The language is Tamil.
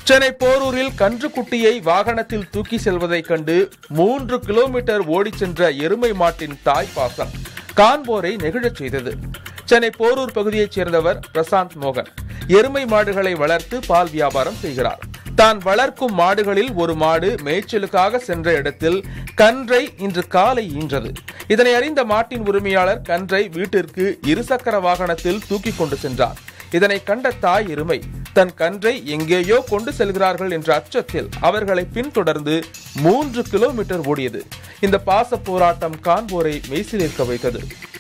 சென்னை போரூரில் கன்றுக்குட்டியை வாகனத்தில் தூக்கி செல்வதைக் கண்டு மூன்று கிலோமீட்டர் ஓடிச் சென்ற எருமை மாட்டின் தாய் பாசம் காண்போரை நெகிழச் செய்தது சென்னை போரூர் பகுதியைச் சேர்ந்தவர் பிரசாந்த் மோகன் எருமை மாடுகளை வளர்த்து பால் வியாபாரம் செய்கிறார் தான் வளர்க்கும் மாடுகளில் ஒரு மாடு மேய்ச்சலுக்காக சென்ற இடத்தில் கன்றை இன்று காலை ஈன்றது இதனை அறிந்த மாட்டின் உரிமையாளர் கன்றை வீட்டிற்கு இருசக்கர வாகனத்தில் தூக்கி கொண்டு சென்றார் இதனை கண்ட தாய் எருமை தன் கன்றை எங்கேயோ கொண்டு செல்கிறார்கள் என்ற அச்சத்தில் அவர்களை பின்தொடர்ந்து மூன்று கிலோமீட்டர் ஓடியது இந்த பாச போராட்டம் காண்போரை மெய்சிலிருக்க வைத்தது